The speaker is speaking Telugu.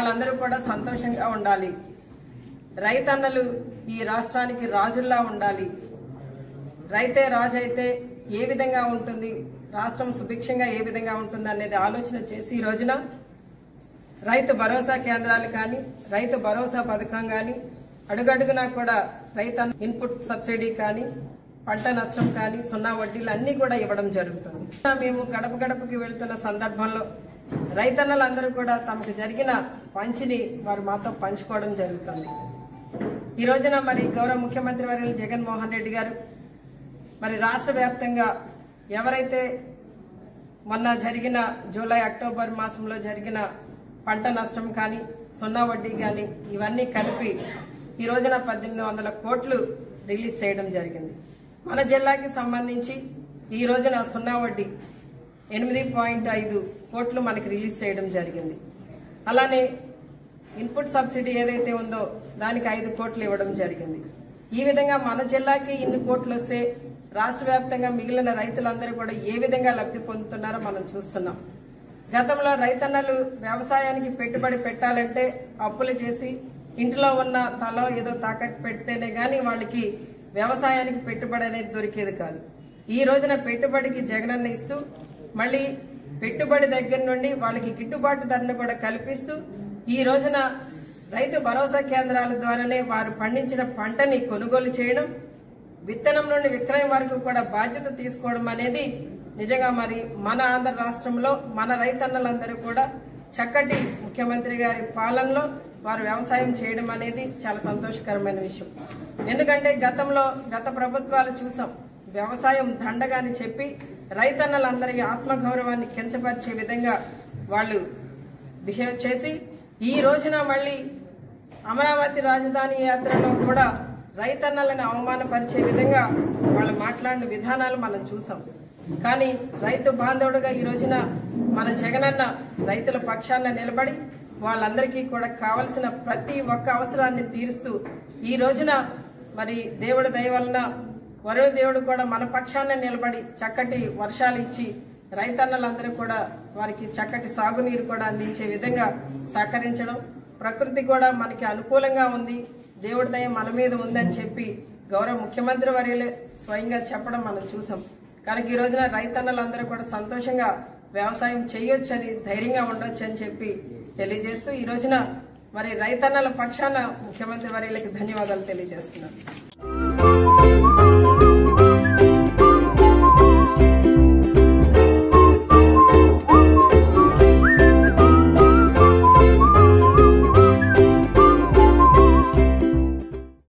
వాళ్ళందరూ కూడా సంతోషంగా ఉండాలి రైతన్నలు ఈ రాష్ట్రానికి రాజుల్లా ఉండాలి రైతే రాజు అయితే ఏ విధంగా ఉంటుంది రాష్ట్రం సుభిక్షంగా ఏ విధంగా ఉంటుంది అనేది ఆలోచన చేసి ఈ రోజున రైతు భరోసా కేంద్రాలు కానీ రైతు భరోసా పథకం కానీ అడుగడుగునా కూడా రైతు ఇన్పుట్ సబ్సిడీ కానీ పంట నష్టం కానీ సున్నా వడ్డీలు అన్ని కూడా ఇవ్వడం జరుగుతుంది మేము గడప గడపకి వెళ్తున్న సందర్భంలో రైతన్నలందరూ కూడా తమకు జరిగిన పంచిని వారు మాతో పంచుకోవడం జరుగుతుంది ఈ రోజున మరి గౌరవ ముఖ్యమంత్రి వర్యులు జగన్మోహన్ రెడ్డి గారు మరి రాష్ట్ర వ్యాప్తంగా ఎవరైతే మొన్న జరిగిన జూలై అక్టోబర్ మాసంలో జరిగిన పంట నష్టం కానీ సున్నా వడ్డీ కానీ ఇవన్నీ కలిపి ఈ రోజున పద్దెనిమిది వందల కోట్లు రిలీజ్ చేయడం జరిగింది మన జిల్లాకి సంబంధించి ఈ రోజున సున్నా వడ్డీ ఎనిమిది పాయింట్ ఐదు కోట్లు మనకి రిలీజ్ చేయడం జరిగింది అలానే ఇన్పుట్ సబ్సిడీ ఏదైతే ఉందో దానికి ఐదు కోట్లు ఇవ్వడం జరిగింది ఈ విధంగా మన జిల్లాకి ఇన్ని కోట్లు వస్తే రాష్ట్ర వ్యాప్తంగా మిగిలిన రైతులందరూ కూడా ఏ విధంగా లబ్ధి పొందుతున్నారో మనం చూస్తున్నాం గతంలో రైతన్నలు వ్యవసాయానికి పెట్టుబడి పెట్టాలంటే అప్పులు చేసి ఇంటిలో ఉన్న తలో ఏదో తాకట్టు పెడితేనే గాని వాళ్ళకి వ్యవసాయానికి పెట్టుబడి అనేది దొరికేది కాదు ఈ రోజున పెట్టుబడికి జగనన్న ఇస్తూ మళ్ళీ పెట్టుబడి దగ్గర నుండి వాళ్ళకి గిట్టుబాటు ధరను కూడా కల్పిస్తూ ఈ రోజున రైతు భరోసా కేంద్రాల ద్వారానే వారు పండించిన పంటని కొనుగోలు చేయడం విత్తనం నుండి విక్రయం వరకు కూడా బాధ్యత తీసుకోవడం అనేది నిజంగా మరి మన ఆంధ్ర రాష్ట్రంలో మన రైతన్నలందరూ కూడా చక్కటి ముఖ్యమంత్రి గారి పాలనలో వారు వ్యవసాయం చేయడం అనేది చాలా సంతోషకరమైన విషయం ఎందుకంటే గతంలో గత ప్రభుత్వాలు చూసాం వ్యవసాయం దండగాని చెప్పి రైతన్నలందరి ఆత్మగౌరవాన్ని కించపరిచే విధంగా వాళ్ళు బిహేవ్ చేసి ఈ రోజున మళ్ళీ అమరావతి రాజధాని యాత్రలో కూడా రైతన్నలను అవమానపరిచే విధంగా వాళ్ళు మాట్లాడిన విధానాలు మనం చూసాం కానీ రైతు బాంధవుడుగా ఈ రోజున మన జగనన్న రైతుల పక్షాన నిలబడి వాళ్ళందరికీ కూడా కావలసిన ప్రతి ఒక్క అవసరాన్ని తీరుస్తూ ఈ రోజున మరి దేవుడి దయ వలన వరుణ దేవుడు కూడా మన పక్షాన నిలబడి చక్కటి వర్షాలు ఇచ్చి రైతన్నలందరూ కూడా వారికి చక్కటి సాగునీరు కూడా అందించే విధంగా సహకరించడం ప్రకృతి కూడా మనకి అనుకూలంగా ఉంది దేవుడి దయ మన మీద ఉందని చెప్పి గౌరవ ముఖ్యమంత్రి వర్యులే స్వయంగా చెప్పడం మనం చూసాం కనుక ఈ రోజున రైతన్నలందరూ కూడా సంతోషంగా వ్యవసాయం చేయొచ్చని ధైర్యంగా ఉండొచ్చు అని చెప్పి తెలియజేస్తూ ఈ రోజున మరి రైతన్నల పక్షాన ముఖ్యమంత్రి వర్యులకి ధన్యవాదాలు తెలియజేస్తున్నాను